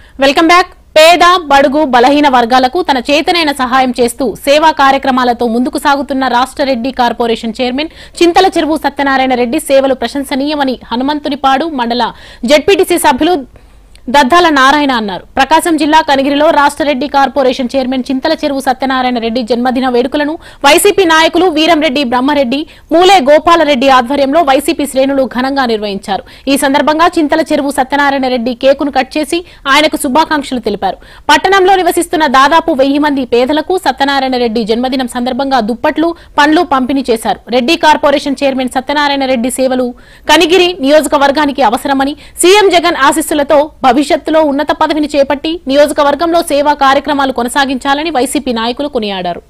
welcome back పేద బడుగు బలహీన వర్గాలకు తన చేతనైన సహాయం చేస్తూ సేవా కార్యక్రమాలతో ముందుకు సాగుతున్న రాష్ట్ర రెడ్డి కార్పొరేషన్ చైర్మన్ చింతల చెరువు సత్యనారాయణ రెడ్డి సేవలు ప్రశంసనీయమని హనుమంతునిపాడు మండల జెడ్పీటీసీ సభ్యులు దద్దాల నారాయణ అన్నారు ప్రకాశం జిల్లా కనిగిరిలో రాష్ట్ర రెడ్డి కార్పొరేషన్ చైర్మన్ చింతల చెరువు సత్యనారాయణ రెడ్డి జన్మదిన వేడుకలను వైసీపీ నాయకులు వీరంరెడ్డి బ్రహ్మరెడ్డి మూలే గోపాలరెడ్డి ఆధ్వర్యంలో వైసీపీ శ్రేణులు ఘనంగా నిర్వహించారు ఈ సందర్భంగా చింతల చెరువు సత్యనారాయణ రెడ్డి కేకును కట్ చేసి ఆయనకు శుభాకాంక్షలు తెలిపారు పట్టణంలో నివసిస్తున్న దాదాపు వెయ్యి మంది పేదలకు సత్యనారాయణ రెడ్డి జన్మదినం సందర్భంగా దుప్పట్లు పండ్లు పంపిణీ చేశారు రెడ్డి కార్పొరేషన్ చైర్మన్ సత్యనారాయణ రెడ్డి సేవలు కనిగిరి నియోజకవర్గానికి అవసరమని సీఎం జగన్ ఆశీస్సులతో భవిష్యత్తులో ఉన్నత పదవిని చేపట్టి నియోజకవర్గంలో సేవా కార్యక్రమాలు కొనసాగించాలని వైసీపీ నాయకులు కొనియాడారు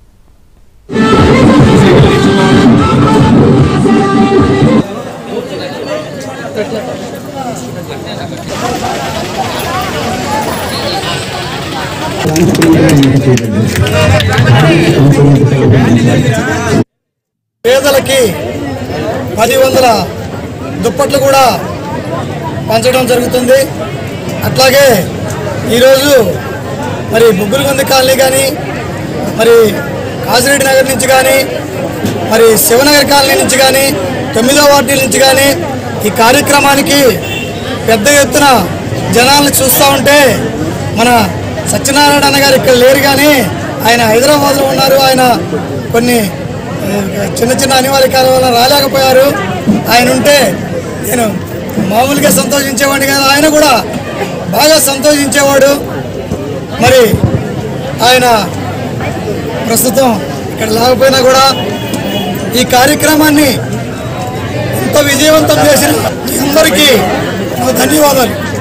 పేదలకి పది వందల దుప్పట్లు కూడా పంచడం జరుగుతుంది అట్లాగే ఈరోజు మరి బొగ్గులగొంది కాలనీ కానీ మరి కాసిరెడ్డి నగర్ నుంచి కానీ మరి శివనగర్ కాలనీ నుంచి కానీ తొమ్మిదో వార్డు నుంచి కానీ ఈ కార్యక్రమానికి పెద్ద ఎత్తున జనాలను చూస్తూ ఉంటే మన సత్యనారాయణ అన్న గారు ఇక్కడ లేరు కానీ ఆయన హైదరాబాద్లో ఉన్నారు ఆయన కొన్ని ఆ, చిన్న చిన్న అనివార్య కారణాల వల్ల రాలేకపోయారు ఆయన ఉంటే నేను మామూలుగా సంతోషించేవాడిని కదా ఆయన కూడా బాగా సంతోషించేవాడు మరి ఆయన ప్రస్తుతం ఇక్కడ లేకపోయినా కూడా ఈ కార్యక్రమాన్ని ఇంత విజయవంతం చేసిన మీ అందరికీ నా ధన్యవాదాలు